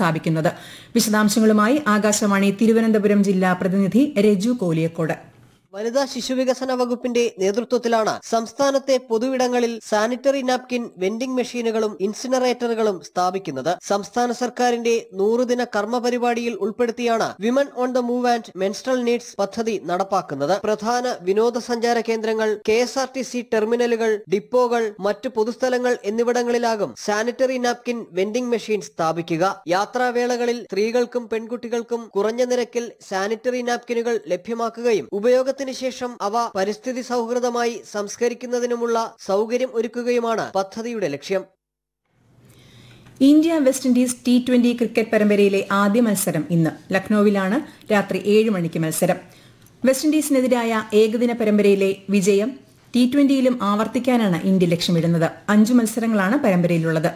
സ്ഥാപിക്കുന്നത് വിശദാംശങ്ങളുമായി ആകാശവാണി തിരുവനന്തപുരം ജില്ലാ പ്രതിനിധി രജു കോലിയക്കോട് വനിതാ ശിശുവികസന വകുപ്പിന്റെ നേതൃത്വത്തിലാണ് സംസ്ഥാനത്തെ പൊതുയിടങ്ങളിൽ സാനിറ്ററി നാപ്കിൻ വെൻഡിംഗ് മെഷീനുകളും ഇൻസിനറേറ്ററുകളും സ്ഥാപിക്കുന്നത് സംസ്ഥാന സർക്കാരിന്റെ നൂറുദിന കർമ്മ പരിപാടിയിൽ ഉൾപ്പെടുത്തിയാണ് women on the move and menstrual needs പദ്ധതി നടപ്പാക്കുന്നത് പ്രധാന വിനോദസഞ്ചാര കേന്ദ്രങ്ങൾ K S R T C ടെർമിനലുകൾ ഡിപ്പോകൾ മറ്റ് പൊതുസ്ഥലങ്ങൾ എന്നിവിടങ്ങളിലാകും സാനിറ്ററി നാപ്കിൻ വെൻഡിംഗ് മെഷീൻ സ്ഥാപിക്കുക യാത്രാവേളകളിൽ സ്ത്രീകൾക്കും പെൺകുട്ടികൾക്കും കുറഞ്ഞ നിരക്കിൽ സാനിറ്ററി നാപ്കിനുകൾ ലഭ്യമാക്കുകയും ഉപയോഗത്തിന് ശേഷം അവ പരിസ്ഥിതി സൗഹൃദമായി സംസ്കരിക്കുന്നതിനുമുള്ള സൗകര്യം ഒരുക്കുകയുമാണ് പദ്ധതിയുടെ ലക്ഷ്യം India West Indies T twenty cricket പരമ്പരയിലെ ആദ്യ മത്സരം ഇന്ന് ലക്നൌവിലാണ് രാത്രി ഏഴ് മണിക്ക് മത്സരം വെസ്റ്റ് ഇൻഡീസിനെതിരായ ഏകദിന പരമ്പരയിലെ വിജയം ടി ട്വന്റിയിലും ആവർത്തിക്കാനാണ് ഇന്ത്യ ലക്ഷ്യമിടുന്നത് അഞ്ചു മത്സരങ്ങളാണ് പരമ്പരയിലുള്ളത്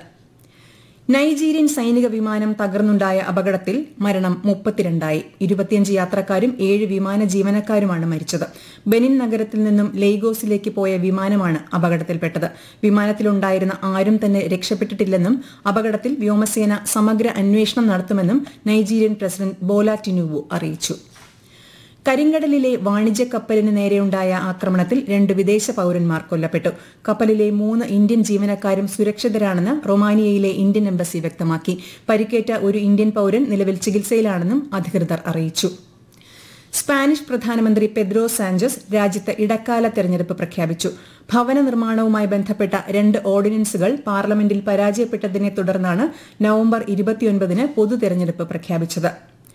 നൈജീരിയൻ സൈനിക വിമാനം തകർന്നുണ്ടായ അപകടത്തിൽ മരണം മുപ്പത്തിരണ്ടായി ഇരുപത്തിയഞ്ച് യാത്രക്കാരും ഏഴ് വിമാന ജീവനക്കാരുമാണ് മരിച്ചത് ബെനിൻ നഗരത്തിൽ നിന്നും ലെയ്ഗോസിലേക്ക് പോയ വിമാനമാണ് അപകടത്തിൽപ്പെട്ടത് വിമാനത്തിലുണ്ടായിരുന്ന ആരും തന്നെ രക്ഷപ്പെട്ടിട്ടില്ലെന്നും അപകടത്തിൽ വ്യോമസേന സമഗ്ര അന്വേഷണം നടത്തുമെന്നും നൈജീരിയൻ പ്രസിഡന്റ് ബോല ടിനുവു അറിയിച്ചു കരിങ്കടലിലെ വാണിജ്യ കപ്പലിന് നേരെയുണ്ടായ ആക്രമണത്തിൽ രണ്ട് വിദേശ പൌരന്മാർ കൊല്ലപ്പെട്ടു കപ്പലിലെ മൂന്ന് ഇന്ത്യൻ ജീവനക്കാരും സുരക്ഷിതരാണെന്ന് റൊമാനിയയിലെ ഇന്ത്യൻ എംബസി വ്യക്തമാക്കി പരിക്കേറ്റ ഒരു ഇന്ത്യൻ പൌരൻ നിലവിൽ ചികിത്സയിലാണെന്നും അധികൃതർ അറിയിച്ചു സ്പാനിഷ് പ്രധാനമന്ത്രി പെദ്രോ സാഞ്ചസ് രാജ്യത്ത് ഇടക്കാല തെരഞ്ഞെടുപ്പ് പ്രഖ്യാപിച്ചു ഭവന നിർമ്മാണവുമായി ബന്ധപ്പെട്ട രണ്ട് ഓർഡിനൻസുകൾ പാർലമെന്റിൽ പരാജയപ്പെട്ടതിനെ തുടർന്നാണ് നവംബർ ഇരുപത്തിയൊൻപതിന് പൊതു തെരഞ്ഞെടുപ്പ് പ്രഖ്യാപിച്ചത്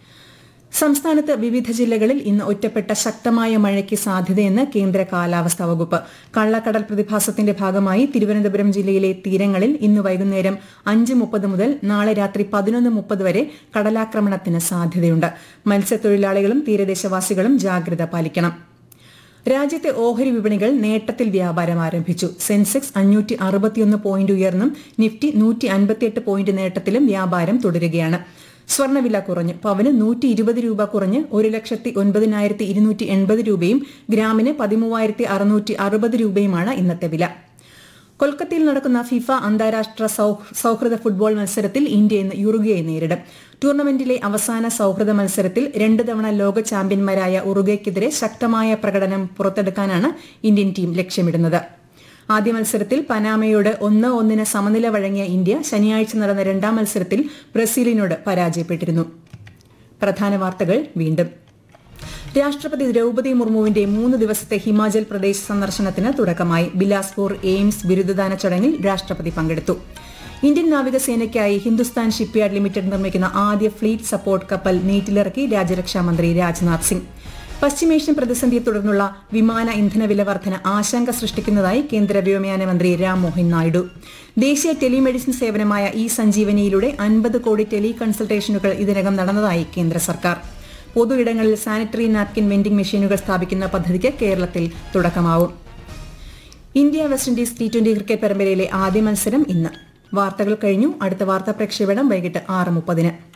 സംസ്ഥാനത്ത് വിവിധ ജില്ലകളിൽ ഇന്ന് ഒറ്റപ്പെട്ട ശക്തമായ മഴയ്ക്ക് സാധ്യതയെന്ന് കേന്ദ്ര കാലാവസ്ഥാ വകുപ്പ് കള്ളക്കടൽ പ്രതിഭാസത്തിന്റെ ഭാഗമായി തിരുവനന്തപുരം ജില്ലയിലെ തീരങ്ങളിൽ ഇന്ന് വൈകുന്നേരം അഞ്ച് മുപ്പത് മുതൽ നാളെ രാത്രി പതിനൊന്ന് മുപ്പത് വരെ കടലാക്രമണത്തിന് സാധ്യതയുണ്ട് മത്സ്യത്തൊഴിലാളികളും തീരദേശവാസികളും ജാഗ്രത പാലിക്കണം രാജ്യത്തെ ഓഹരി വിപണികൾ നേട്ടത്തിൽ വ്യാപാരം ആരംഭിച്ചു സെൻസെക്സ് അഞ്ഞൂറ്റി അറുപത്തിയൊന്ന് പോയിന്റ് ഉയർന്നും നിഫ്റ്റി നൂറ്റി അൻപത്തിയെട്ട് പോയിന്റ് നേട്ടത്തിലും വ്യാപാരം തുടരുകയാണ് സ്വർണ്ണവില കുറഞ്ഞു പവന് നൂറ്റി ഇരുപത് രൂപ കുറഞ്ഞ് ഒരു ലക്ഷത്തി ഒൻപതിനായിരത്തി ഇരുന്നൂറ്റി എൺപത് രൂപയും ഗ്രാമിന് പതിമൂവായിരത്തി അറുന്നൂറ്റി അറുപത് രൂപയുമാണ് ഇന്നത്തെ വില കൊൽക്കത്തയിൽ നടക്കുന്ന ഫിഫ അന്താരാഷ്ട്ര സൌഹൃദ ഫുട്ബോൾ മത്സരത്തിൽ ഇന്ത്യ ഇന്ന് യുറുഗയെ നേരിടും ടൂർണമെന്റിലെ അവസാന സൌഹൃദ മത്സരത്തിൽ രണ്ട് തവണ ലോക ചാമ്പ്യന്മാരായ ഉറുഗയ്ക്കെതിരെ ശക്തമായ പ്രകടനം പുറത്തെടുക്കാനാണ് ഇന്ത്യൻ ടീം ലക്ഷ്യമിടുന്നത് ആദ്യ മത്സരത്തിൽ പനാമയോട് ഒന്ന് ഒന്നിന് സമനില വഴങ്ങിയ ഇന്ത്യ ശനിയാഴ്ച നടന്ന രണ്ടാം മത്സരത്തിൽ ബ്രസീലിനോട് പരാജയപ്പെട്ടിരുന്നു പ്രധാന വാർത്തകൾ വീണ്ടും രാഷ്ട്രപതി ദ്രൌപതി മുർമുവിന്റെ മൂന്ന് ദിവസത്തെ ഹിമാചൽ പ്രദേശ് സന്ദർശനത്തിന് തുടക്കമായി ബിലാസ്പൂർ എയിംസ് ബിരുദദാന ചടങ്ങിൽ രാഷ്ട്രപതി പങ്കെടുത്തു ഇന്ത്യൻ നാവികസേനയ്ക്കായി ഹിന്ദുസ്ഥാൻ ഷിപ്പ്യാർഡ് ലിമിറ്റഡ് നിർമ്മിക്കുന്ന ആദ്യ ഫ്ലീറ്റ് സപ്പോർട്ട് കപ്പൽ നീറ്റിലിറക്കി രാജ്യരക്ഷാമന്ത്രി രാജ്നാഥ് സിംഗ് പശ്ചിമേഷ്യൻ പ്രതിസന്ധിയെ തുടർന്നുള്ള വിമാന ഇന്ധന വില വർധന ആശങ്ക സൃഷ്ടിക്കുന്നതായി കേന്ദ്ര വ്യോമയാന മന്ത്രി രാംമോഹൻ നായിഡു ദേശീയ ടെലിമെഡിസിൻ സേവനമായ ഇ സഞ്ജീവനിയിലൂടെ അൻപത് കോടി ടെലി കൺസൾട്ടേഷനുകൾ ഇതിനകം നടന്നതായി കേന്ദ്ര സർക്കാർ പൊതു ഇടങ്ങളിൽ സാനിറ്ററി നാപ്കിൻ വെൻഡിംഗ് മെഷീനുകൾ സ്ഥാപിക്കുന്ന പദ്ധതിക്ക് കേരളത്തിൽ തുടക്കമാവും India West Indies T twenty cricket പരമ്പരയിലെ ആദ്യ മത്സരം ഇന്ന് വാർത്തകൾ കഴിഞ്ഞു അടുത്ത വാർത്താ പ്രക്ഷേപണം വൈകിട്ട് ആറ് മുപ്പതിന്